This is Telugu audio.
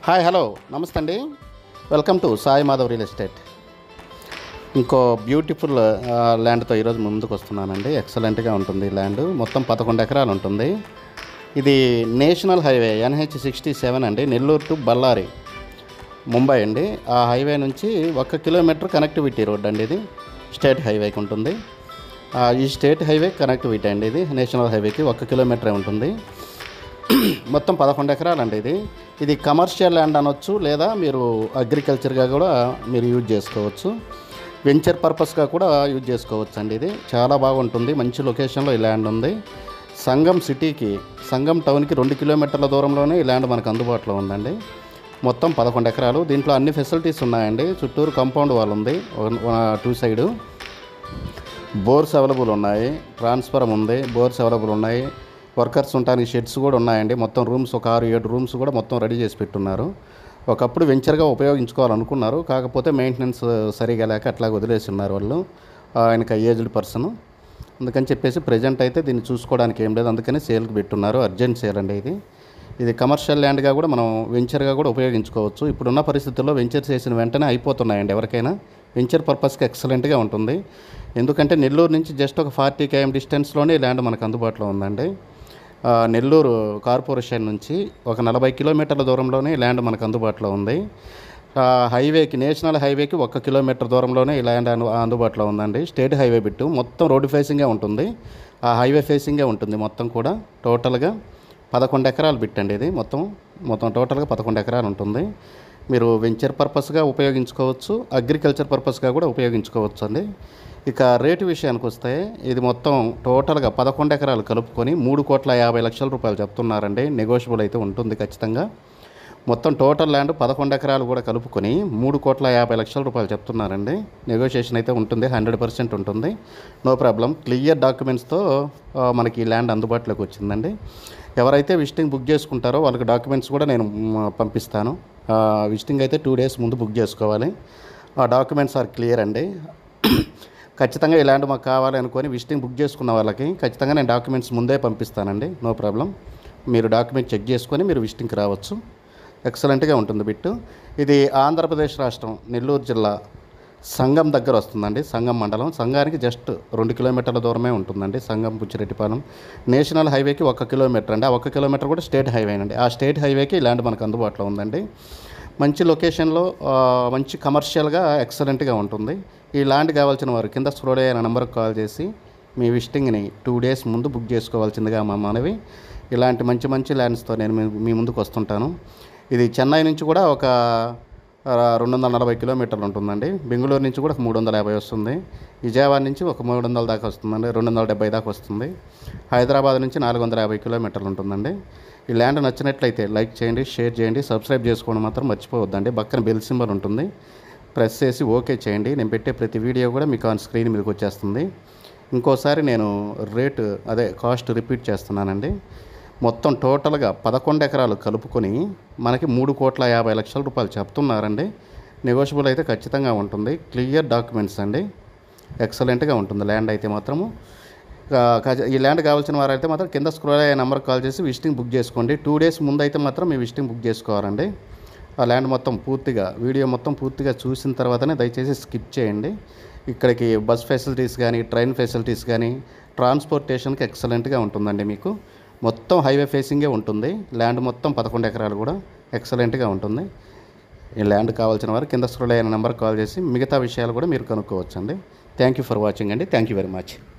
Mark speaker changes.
Speaker 1: హాయ్ హలో నమస్తే అండి welcome to Sai Madhav real estate ఇంకో బ్యూటిఫుల్ ఆ, ల్యాండ్తో ఈరోజు ముందుకు వస్తున్నానండి ఎక్సలెంట్గా ఉంటుంది ఈ ల్యాండ్ మొత్తం పదకొండు ఎకరాలు ఉంటుంది ఇది national highway NH sixty seven అండి నెల్లూరు టు బళ్ళారి ముంబై అండి ఆ హైవే నుంచి ఒక కిలోమీటర్ కనెక్టివిటీ రోడ్ అండి ఇది స్టేట్ హైవేకి ఉంటుంది ఆ, ఈ స్టేట్ హైవే కనెక్టివిటీ అండి ఇది నేషనల్ హైవేకి ఒక కిలోమీటరే ఉంటుంది మొత్తం పదకొండు ఎకరాలు అండి ఇది ఇది కమర్షియల్ ల్యాండ్ అనొచ్చు లేదా మీరు అగ్రికల్చర్గా కూడా మీరు యూజ్ చేసుకోవచ్చు వెంచర్ పర్పస్గా కూడా యూజ్ చేసుకోవచ్చు అండి ఇది చాలా బాగుంటుంది మంచి లొకేషన్లో ఈ ల్యాండ్ ఉంది సంగం సిటీకి సంగం టౌన్కి రెండు కిలోమీటర్ల దూరంలోనే ఈ ల్యాండ్ మనకు అందుబాటులో ఉందండి మొత్తం పదకొండు ఎకరాలు దీంట్లో అన్ని ఫెసిలిటీస్ ఉన్నాయండి చుట్టూరు కాంపౌండ్ వాల్ ఉంది టూ సైడు బోర్స్ అవైలబుల్ ఉన్నాయి ట్రాన్స్ఫరం ఉంది బోర్స్ అవైలబుల్ ఉన్నాయి వర్కర్స్ ఉండడానికి షెడ్స్ కూడా ఉన్నాయండి మొత్తం రూమ్స్ ఒక ఆరు ఏడు రూమ్స్ కూడా మొత్తం రెడీ చేసి పెట్టున్నారు ఒకప్పుడు వెంచర్గా ఉపయోగించుకోవాలనుకున్నారు కాకపోతే మెయింటెనెన్స్ సరిగా లేక అట్లా వదిలేసి ఉన్నారు వాళ్ళు ఆయనకి ఏజ్డ్ పర్సన్ అందుకని చెప్పేసి ప్రజెంట్ అయితే దీన్ని చూసుకోవడానికి ఏం లేదు అందుకని సేల్కి పెట్టున్నారు అర్జెంట్ సేల్ అండి ఇది ఇది కమర్షియల్ ల్యాండ్గా కూడా మనం వెంచర్గా కూడా ఉపయోగించుకోవచ్చు ఇప్పుడున్న పరిస్థితుల్లో వెంచర్ చేసిన వెంటనే అయిపోతున్నాయండి ఎవరికైనా వెంచర్ పర్పస్కి ఎక్సలెంట్గా ఉంటుంది ఎందుకంటే నెల్లూరు నుంచి జస్ట్ ఒక ఫార్టీ కేఎం డిస్టెన్స్లోనే ఈ ల్యాండ్ మనకు అందుబాటులో ఉందండి ఆ, నెల్లూరు కార్పొరేషన్ నుంచి ఒక నలభై కిలోమీటర్ల దూరంలోనే ఈ ల్యాండ్ మనకు అందుబాటులో ఉంది ఆ, హైవేకి నేషనల్ హైవేకి ఒక కిలోమీటర్ దూరంలోనే ఈ ల్యాండ్ అను అందుబాటులో ఉందండి స్టేట్ హైవే బిట్టు మొత్తం రోడ్డు ఫేసింగే ఉంటుంది ఆ హైవే ఫేసింగే ఉంటుంది మొత్తం కూడా టోటల్గా పదకొండు ఎకరాలు బిట్టండి ఇది మొత్తం మొత్తం టోటల్గా పదకొండు ఎకరాలు ఉంటుంది మీరు వెంచర్ పర్పస్గా ఉపయోగించుకోవచ్చు అగ్రికల్చర్ పర్పస్గా కూడా ఉపయోగించుకోవచ్చు అండి ఇక రేటు విషయానికి వస్తే ఇది మొత్తం టోటల్గా పదకొండు ఎకరాలు కలుపుకొని మూడు కోట్ల యాభై లక్షల రూపాయలు చెప్తున్నారండి నెగోషియబుల్ అయితే ఉంటుంది ఖచ్చితంగా మొత్తం టోటల్ ల్యాండ్ పదకొండు ఎకరాలు కూడా కలుపుకొని మూడు కోట్ల యాభై లక్షల రూపాయలు చెప్తున్నారండి నెగోషియేషన్ అయితే ఉంటుంది హండ్రెడ్ పర్సెంట్ ఉంటుంది నో ప్రాబ్లం క్లియర్ డాక్యుమెంట్స్తో ఆ, మనకి ఈ ల్యాండ్ అందుబాటులోకి వచ్చిందండి ఎవరైతే విజిటింగ్ బుక్ చేసుకుంటారో వాళ్ళకి డాక్యుమెంట్స్ కూడా నేను మ్, పంపిస్తాను ఆ, విజిటింగ్ అయితే టూ డేస్ ముందు బుక్ చేసుకోవాలి ఆ డాక్యుమెంట్స్ ఆర్ క్లియర్ అండి ఖచ్చితంగా ఈ ల్యాండ్ మాకు కావాలి అనుకొని విజిటింగ్ బుక్ చేసుకున్న వాళ్ళకి ఖచ్చితంగా నేను డాక్యుమెంట్స్ ముందే పంపిస్తానండి నో ప్రాబ్లం మీరు డాక్యుమెంట్ చెక్ చేసుకొని మీరు విజిటింగ్కి రావచ్చు ఎక్సలెంట్గా ఉంటుంది బిట్టు ఇది ఆంధ్రప్రదేశ్ రాష్ట్రం నెల్లూరు జిల్లా సంగం దగ్గర వస్తుందండి సంగం మండలం సంగానికి జస్ట్ రెండు కిలోమీటర్ల దూరమే ఉంటుందండి సంగం బుచ్చిరెడ్డిపాలెం నేషనల్ హైవేకి ఒక కిలోమీటర్ అండి ఆ ఒక కిలోమీటర్ కూడా స్టేట్ హైవే అండి ఆ స్టేట్ హైవేకి ఈ ల్యాండ్ మనకు అందుబాటులో ఉందండి మంచి లొకేషన్లో ఆ, మంచి కమర్షియల్గా ఎక్సలెంట్గా ఉంటుంది ఈ ల్యాండ్ కావాల్సిన వారు కింద స్క్రోల్ అయిన నెంబర్కి కాల్ చేసి మీ విజిటింగ్ని టూ డేస్ ముందు బుక్ చేసుకోవాల్సిందిగా మా మనవి ఇలాంటి మంచి మంచి ల్యాండ్స్తో నేను మీ- మీ ముందుకు వస్తుంటాను ఇది చెన్నై నుంచి కూడా ఒక ఆ, రెండు వందల నలభై కిలోమీటర్లు ఉంటుందండి బెంగళూరు నుంచి కూడా ఒక మూడు వందల యాభై వస్తుంది విజయవాడ నుంచి ఒక మూడు వందల దాకా వస్తుందండి రెండు వందల డెబ్బై దాకా వస్తుంది హైదరాబాద్ నుంచి నాలుగు వందల యాభై కిలోమీటర్లు ఉంటుందండి ఈ ల్యాండ్ నచ్చినట్లయితే లైక్ చేయండి షేర్ చేయండి సబ్స్క్రైబ్ చేసుకోవడం మాత్రం మర్చిపోవద్దండి పక్కన బెల్ సింబల్ ఉంటుంది ప్రెస్ చేసి ఓకే చేయండి నేను పెట్టే ప్రతి వీడియో కూడా మీకు ఆన్ స్క్రీన్ మీదకి వచ్చేస్తుంది ఇంకోసారి నేను రేటు అదే కాస్ట్ రిపీట్ చేస్తున్నానండి మొత్తం టోటల్గా పదకొండు ఎకరాలు కలుపుకొని మనకి మూడు కోట్ల యాభై లక్షల రూపాయలు చెప్తున్నారండి నెగోషియబుల్ అయితే ఖచ్చితంగా ఉంటుంది క్లియర్ డాక్యుమెంట్స్ అండి ఎక్సలెంట్గా ఉంటుంది ల్యాండ్ అయితే మాత్రము ఆ, ఖచ- ఈ ల్యాండ్ కావాల్సిన వారైతే మాత్రం కింద స్క్రోల్ అయ్యే నెంబర్కి కాల్ చేసి విజిటింగ్ బుక్ చేసుకోండి టూ డేస్ ముందు అయితే మాత్రం మీ విజిటింగ్ బుక్ చేసుకోవాలండి ఆ ల్యాండ్ మొత్తం పూర్తిగా వీడియో మొత్తం పూర్తిగా చూసిన తర్వాతనే దయచేసి స్కిప్ చేయండి ఇక్కడికి బస్ ఫెసిలిటీస్ కానీ ట్రైన్ ఫెసిలిటీస్ కానీ ట్రాన్స్పోర్టేషన్కి ఎక్సలెంట్గా ఉంటుందండి మీకు మొత్తం హైవే ఫేసింగే ఉంటుంది ల్యాండ్ మొత్తం పదకొండు ఎకరాలు కూడా ఎక్సలెంట్గా ఉంటుంది ఈ ల్యాండ్ కావాల్సిన వారు కింద స్క్రోల్ అయిన నెంబర్కి కాల్ చేసి మిగతా విషయాలు కూడా మీరు కనుక్కోవచ్చు అండి థ్యాంక్ యూ ఫర్ వాచింగ్ అండి థ్యాంక్ యూ వెరీ మచ్